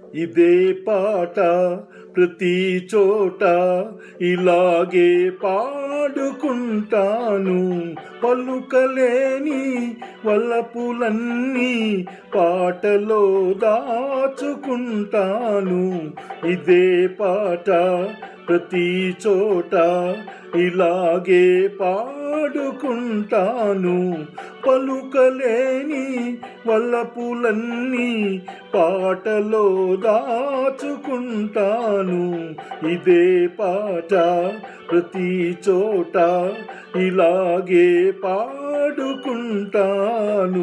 ఇదే పాట ప్రతి చోట ఇలాగే పాడుకుంటాను పలుకలేని వల్లపులన్నీ పాటలో దాచుకుంటాను ఇదే పాట ప్రతి చోట ఇలాగే పాడుకుంటాను పలుకలేని వల్లపులన్నీ పాటలో దాచుకుంటాను ఇదే పాట ప్రతి చోట ఇలాగే పాడుకుంటాను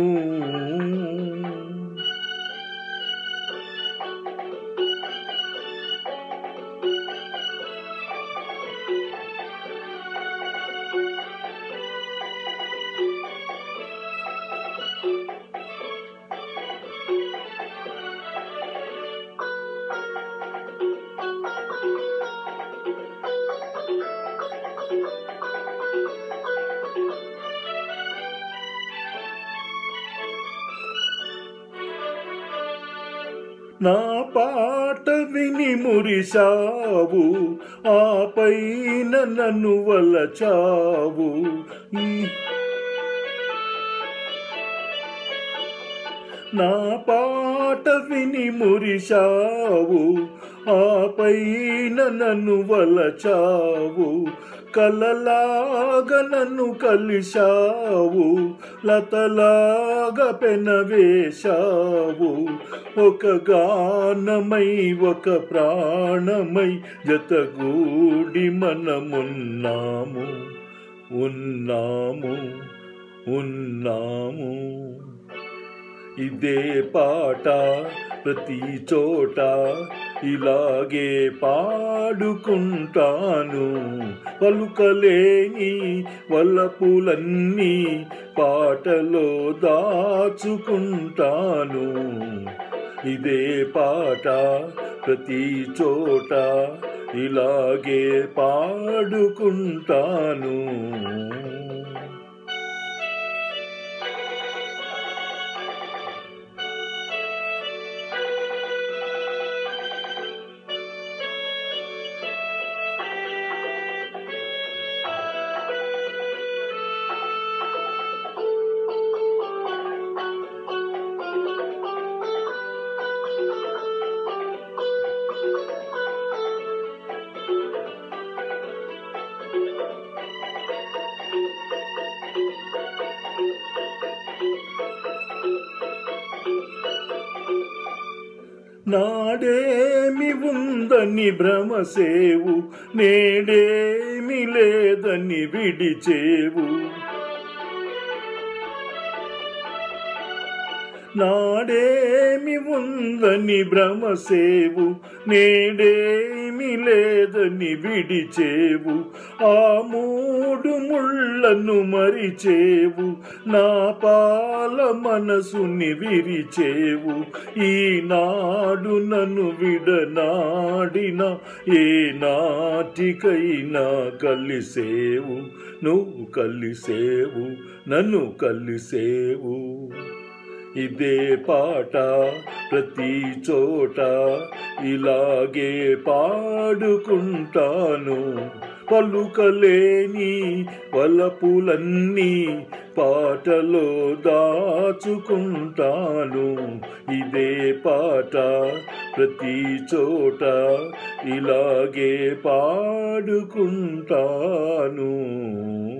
నా పాట విని మురిశావు ఆ పైన నన్ను వలచావు ఈ- నా పాట విని మురిశావు ఆ పైన నన్ను వలచావు కలలాగా నన్ను కలిశావు లతలాగా పెనవేశావు ఒక గానమై ఒక ప్రాణమై జతగూడి మనమున్నాము ఉన్నాము ఉన్నాము ఇదే పాట ప్రతి చోట ఇలాగే పాడుకుంటాను పలుకలేని వల్లపులన్నీ పాటలో దాచుకుంటాను ఇదే పాట ప్రతి చోట ఇలాగే పాడుకుంటాను నాడేమి ఉందని భ్రమసేవు నేడేమి లేదని విడిచేవు నాడేమి ఉందని భ్రమసేవు నేడేమి లేదని విడిచేవు ఆ మూడు ముళ్ళను మరిచేవు నా పాల మనసుని విరిచేవు ఈనాడు నన్ను విడనాడిన ఏ నాటికైనా కలిసేవు నువ్వు కలిసేవు నన్ను కలిసేవు ఇదే పాట ప్రతి చోట ఇలాగే పాడుకుంటాను పలుకలేని వలపులన్నీ పాటలో దాచుకుంటాను ఇదే పాట ప్రతి చోట ఇలాగే పాడుకుంటాను